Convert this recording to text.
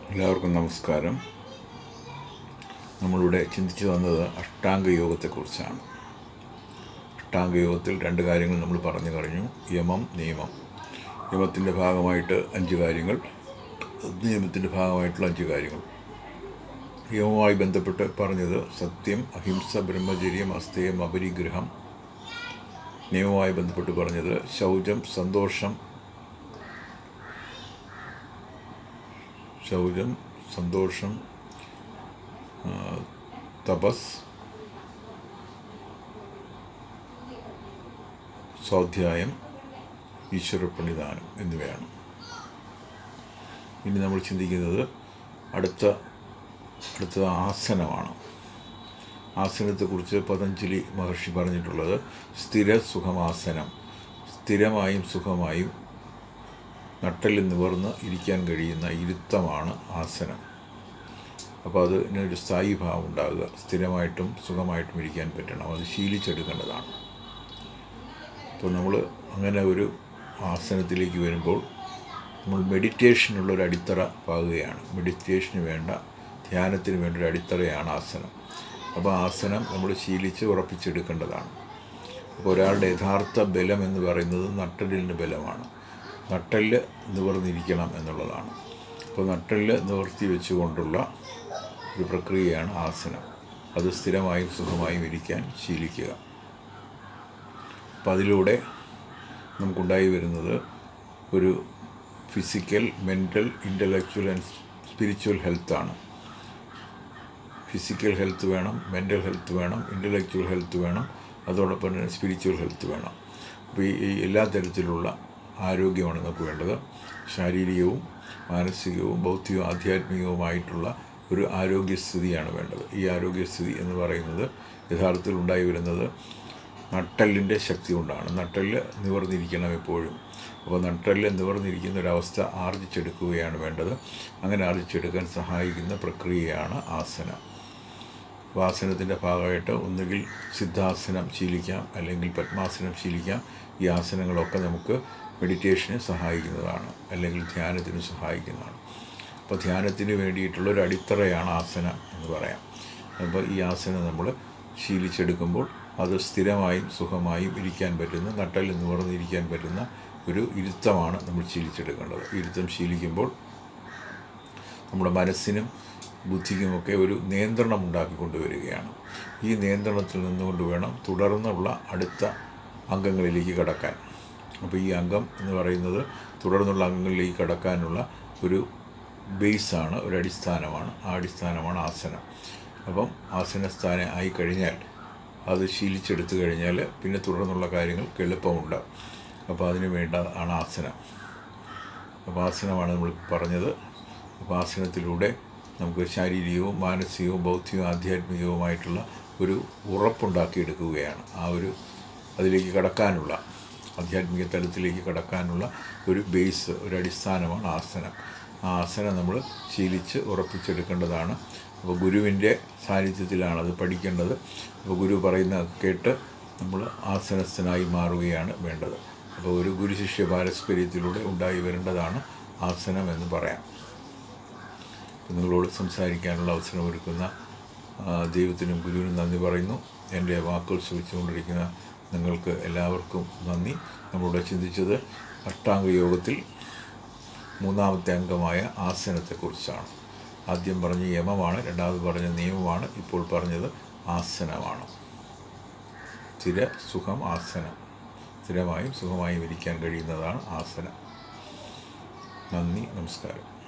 എല്ലാവർക്കും നമസ്കാരം നമ്മളിവിടെ ചിന്തിച്ചു വന്നത് അഷ്ടാംഗ യോഗത്തെക്കുറിച്ചാണ് അഷ്ടാംഗ യോഗത്തിൽ രണ്ട് കാര്യങ്ങൾ നമ്മൾ പറഞ്ഞു കഴിഞ്ഞു യമം നിയമം യമത്തിൻ്റെ ഭാഗമായിട്ട് അഞ്ച് കാര്യങ്ങൾ നിയമത്തിൻ്റെ ഭാഗമായിട്ടുള്ള അഞ്ച് കാര്യങ്ങൾ യമവുമായി ബന്ധപ്പെട്ട് പറഞ്ഞത് സത്യം അഹിംസ ബ്രഹ്മചര്യം അസ്തേയം അപരിഗ്രഹം നിയമവുമായി ബന്ധപ്പെട്ട് പറഞ്ഞത് ശൗചം സന്തോഷം ശൗചം സന്തോഷം ആ, തപസ് സ്വാധ്യായം ഈശ്വരപ്രണിധാനം എന്നിവയാണ് ഇനി നമ്മൾ ചിന്തിക്കുന്നത് അടുത്ത അടുത്തത് ആസനമാണ് ആസനത്തെക്കുറിച്ച് പതഞ്ജലി മഹർഷി പറഞ്ഞിട്ടുള്ളത് സ്ഥിര സുഖമാസനം സ്ഥിരമായും സുഖമായും നട്ടലിൽ നിവർന്ന് ഇരിക്കാൻ കഴിയുന്ന ഇരുത്തമാണ് ആസനം അപ്പോൾ അതിനൊരു സ്ഥായി ഭാവം ഉണ്ടാകുക സ്ഥിരമായിട്ടും സുഖമായിട്ടും ഇരിക്കാൻ പറ്റണം അത് ശീലിച്ചെടുക്കേണ്ടതാണ് അപ്പോൾ നമ്മൾ അങ്ങനെ ഒരു ആസനത്തിലേക്ക് വരുമ്പോൾ നമ്മൾ മെഡിറ്റേഷനുള്ള ഒരു അടിത്തറ പാകുകയാണ് മെഡിറ്റേഷന് വേണ്ട ധ്യാനത്തിന് വേണ്ട ഒരു അടിത്തറയാണ് ആസനം അപ്പോൾ ആസനം നമ്മൾ ശീലിച്ച് ഉറപ്പിച്ചെടുക്കേണ്ടതാണ് അപ്പോൾ ഒരാളുടെ യഥാർത്ഥ ബലം എന്ന് പറയുന്നത് നട്ടലിൻ്റെ ബലമാണ് നട്ടല് നിവർന്നിരിക്കണം എന്നുള്ളതാണ് അപ്പോൾ നട്ടല് നിവർത്തി വെച്ചുകൊണ്ടുള്ള ഒരു പ്രക്രിയയാണ് ആസനം അത് സ്ഥിരമായും സുഖമായും ഇരിക്കാൻ ശീലിക്കുക അപ്പോൾ അതിലൂടെ നമുക്കുണ്ടായി വരുന്നത് ഒരു physical mental intellectual and spiritual ഹെൽത്താണ് ഫിസിക്കൽ ഹെൽത്ത് വേണം മെൻ്റൽ ഹെൽത്ത് വേണം ഇൻ്റലക്ച്വൽ ഹെൽത്ത് വേണം അതോടൊപ്പം തന്നെ സ്പിരിച്വൽ ഹെൽത്ത് വേണം അപ്പോൾ ഈ ഈ എല്ലാ തരത്തിലുള്ള ആരോഗ്യമാണ് നമുക്ക് വേണ്ടത് ശാരീരികവും മാനസികവും ബൗദ്ധികവും ആധ്യാത്മികവുമായിട്ടുള്ള ഒരു ആരോഗ്യസ്ഥിതിയാണ് വേണ്ടത് ഈ ആരോഗ്യസ്ഥിതി എന്ന് പറയുന്നത് യഥാർത്ഥത്തിൽ ഉണ്ടായി വരുന്നത് നട്ടലിൻ്റെ ശക്തി കൊണ്ടാണ് നട്ടല് നിവർന്നിരിക്കണം എപ്പോഴും അപ്പോൾ നട്ടല് നിവർന്നിരിക്കുന്ന ഒരവസ്ഥ ആർജിച്ചെടുക്കുകയാണ് വേണ്ടത് അങ്ങനെ ആർജിച്ചെടുക്കാൻ സഹായിക്കുന്ന പ്രക്രിയയാണ് ആസനം അപ്പോൾ ആസനത്തിൻ്റെ ഭാഗമായിട്ട് ഒന്നുകിൽ സിദ്ധാസനം ശീലിക്കാം അല്ലെങ്കിൽ പത്മാസനം ശീലിക്കാം ഈ ആസനങ്ങളൊക്കെ നമുക്ക് മെഡിറ്റേഷന് സഹായിക്കുന്നതാണ് അല്ലെങ്കിൽ ധ്യാനത്തിന് സഹായിക്കുന്നതാണ് അപ്പോൾ ധ്യാനത്തിന് വേണ്ടിയിട്ടുള്ള ഒരു അടിത്തറയാണ് ആസനം എന്ന് പറയാം അപ്പോൾ ഈ ആസനം നമ്മൾ ശീലിച്ചെടുക്കുമ്പോൾ അത് സ്ഥിരമായും സുഖമായും ഇരിക്കാൻ പറ്റുന്ന നട്ടലിൽ നിവർന്നിരിക്കാൻ പറ്റുന്ന ഒരു ഇരുത്തമാണ് നമ്മൾ ശീലിച്ചെടുക്കേണ്ടത് ഇരുത്തം ശീലിക്കുമ്പോൾ നമ്മുടെ മനസ്സിനും ബുദ്ധിക്കുമൊക്കെ ഒരു നിയന്ത്രണം ഉണ്ടാക്കിക്കൊണ്ടുവരികയാണ് ഈ നിയന്ത്രണത്തിൽ നിന്നുകൊണ്ട് വേണം തുടർന്നുള്ള അടുത്ത അംഗങ്ങളിലേക്ക് കടക്കാൻ അപ്പോൾ ഈ അംഗം എന്ന് പറയുന്നത് തുടർന്നുള്ള അംഗങ്ങളിലേക്ക് കടക്കാനുള്ള ഒരു ബേസാണ് ഒരു അടിസ്ഥാനമാണ് ആ അടിസ്ഥാനമാണ് ആസനം അപ്പം ആസനസ്ഥാനം ആയി കഴിഞ്ഞാൽ അത് ശീലിച്ചെടുത്തു കഴിഞ്ഞാൽ പിന്നെ തുടർന്നുള്ള കാര്യങ്ങൾക്ക് എളുപ്പമുണ്ട് അപ്പോൾ അതിന് വേണ്ടതാണ് ആസനം അപ്പോൾ ആസനമാണ് നമ്മൾ പറഞ്ഞത് അപ്പോൾ ആസനത്തിലൂടെ നമുക്ക് ശാരീരികവും മാനസികവും ബൗദ്ധികവും ആധ്യാത്മികവുമായിട്ടുള്ള ഒരു ഉറപ്പുണ്ടാക്കിയെടുക്കുകയാണ് ആ ഒരു അതിലേക്ക് കടക്കാനുള്ള ആധ്യാത്മിക തലത്തിലേക്ക് കടക്കാനുള്ള ഒരു ബേസ് ഒരു അടിസ്ഥാനമാണ് ആസനം ആ ആസനം നമ്മൾ ശീലിച്ച് ഉറപ്പിച്ചെടുക്കേണ്ടതാണ് അപ്പോൾ ഗുരുവിൻ്റെ സാന്നിധ്യത്തിലാണ് അത് പഠിക്കേണ്ടത് അപ്പോൾ ഗുരു പറയുന്ന കേട്ട് നമ്മൾ ആസനസ്ഥനായി മാറുകയാണ് വേണ്ടത് അപ്പോൾ ഒരു ഗുരുശിഷ്യ പാരസ്പര്യത്തിലൂടെ ഉണ്ടായി വരേണ്ടതാണ് ആസനം എന്ന് പറയാം അപ്പോൾ നിങ്ങളോട് സംസാരിക്കാനുള്ള അവസരം ഒരുക്കുന്ന ആ, ദൈവത്തിനും ഗുരുവിനും നന്ദി പറയുന്നു എൻ്റെ വാക്കുകൾ ശ്രമിച്ചുകൊണ്ടിരിക്കുന്ന നിങ്ങൾക്ക് എല്ലാവർക്കും നന്ദി നമ്മളിവിടെ ചിന്തിച്ചത് അഷ്ടാംഗ യോഗത്തിൽ മൂന്നാമത്തെ അംഗമായ ആസനത്തെക്കുറിച്ചാണ് ആദ്യം പറഞ്ഞ യമമാണ് രണ്ടാമത് പറഞ്ഞ നിയമമാണ് ഇപ്പോൾ പറഞ്ഞത് ആസനമാണ് സ്ഥിര സുഖം ആസനം സ്ഥിരമായും സുഖമായും ഇരിക്കാൻ കഴിയുന്നതാണ് ആസനം നന്ദി നമസ്കാരം